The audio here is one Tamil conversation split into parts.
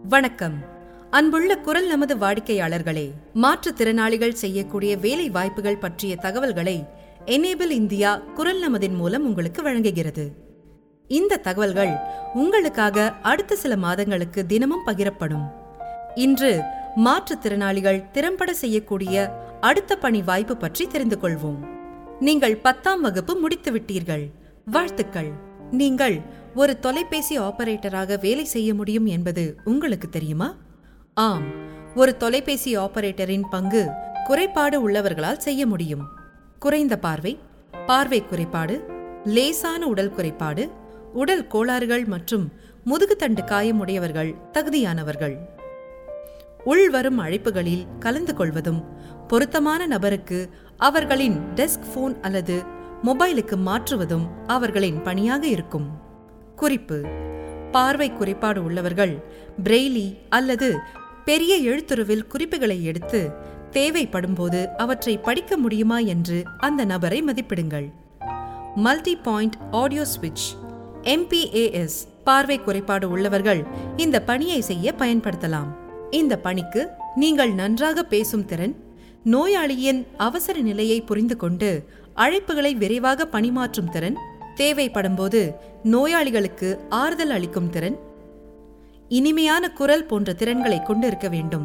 வணக்கம் அன்புள்ள குரல் நமது வாடிக்கையாளர்களே மாற்றுத்திறனாளிகள் செய்யக்கூடிய வேலை வாய்ப்புகள் பற்றிய தகவல்களை எனேபிள் இந்தியா குரல் நமதின் மூலம் உங்களுக்கு வழங்குகிறது இந்த தகவல்கள் உங்களுக்காக அடுத்த சில மாதங்களுக்கு தினமும் பகிரப்படும் இன்று மாற்றுத்திறனாளிகள் திறம்பட செய்யக்கூடிய அடுத்த பணி வாய்ப்பு பற்றி தெரிந்து கொள்வோம் நீங்கள் பத்தாம் வகுப்பு முடித்து விட்டீர்கள் வாழ்த்துக்கள் நீங்கள் ஒரு தொலைபேசி ஆபரேட்டராக வேலை செய்ய முடியும் என்பது உங்களுக்கு தெரியுமா ஆம் ஒரு தொலைபேசி ஆபரேட்டரின் பங்கு குறைபாடு உள்ளவர்களால் செய்ய முடியும் குறைந்த பார்வை பார்வை குறைபாடு லேசான உடல் குறைபாடு உடல் கோளாறுகள் மற்றும் முதுகுத்தண்டு காயமுடையவர்கள் தகுதியானவர்கள் உள்வரும் அழைப்புகளில் கலந்து கொள்வதும் பொருத்தமான நபருக்கு அவர்களின் டெஸ்க் போன் அல்லது மொபைலுக்கு மாற்றுவதும் அவர்களின் பணியாக இருக்கும் குறிப்பு பார்வை குறைபாடு உள்ளவர்கள் பிரெய்லி அல்லது பெரிய எழுத்துருவில் குறிப்புகளை எடுத்து தேவைப்படும்போது அவற்றை படிக்க முடியுமா என்று அந்த நபரை மதிப்பிடுங்கள் மல்டி பாயிண்ட் ஆடியோ ஸ்விட்ச் எம்பிஏஎஸ் பார்வை குறைபாடு உள்ளவர்கள் இந்த பணியை செய்ய பயன்படுத்தலாம் இந்த பணிக்கு நீங்கள் நன்றாக பேசும் திறன் நோயாளியின் அவசர நிலையை புரிந்து கொண்டு அழைப்புகளை விரைவாக பணிமாற்றும் திறன் தேவைப்படும்போது நோயாளிகளுக்கு ஆறுதல் அளிக்கும் திறன் இனிமையான குரல் போன்ற திறன்களை கொண்டிருக்க வேண்டும்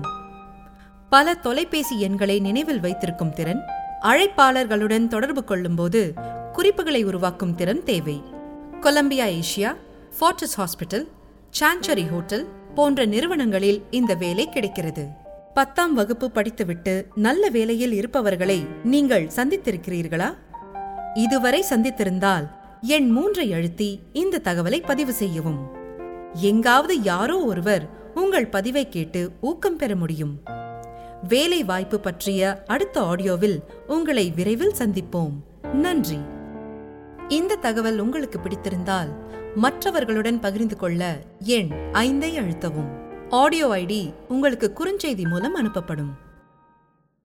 பல தொலைபேசி எண்களை நினைவில் வைத்திருக்கும் திறன் அழைப்பாளர்களுடன் தொடர்பு கொள்ளும்போது குறிப்புகளை உருவாக்கும் திறன் தேவை Columbia Asia Fortis hospital Chancery hotel போன்ற நிறுவனங்களில் இந்த வேலை கிடைக்கிறது பத்தாம் வகுப்பு படித்துவிட்டு நல்ல வேலையில் இருப்பவர்களை நீங்கள் சந்தித்திருக்கிறீர்களா இதுவரை சந்தித்திருந்தால் எண் மூன்றை அழுத்தி இந்த தகவலை பதிவு செய்யவும் எங்காவது யாரோ ஒருவர் உங்கள் பதிவை கேட்டு ஊக்கம் பெற முடியும் வேலை வாய்ப்பு பற்றிய அடுத்த ஆடியோவில் உங்களை விரைவில் சந்திப்போம் நன்றி இந்த தகவல் உங்களுக்கு பிடித்திருந்தால் மற்றவர்களுடன் பகிர்ந்து கொள்ள எண் ஐந்தை அழுத்தவும் ஆடியோ ஐடி உங்களுக்கு குறுஞ்செய்தி மூலம் அனுப்பப்படும்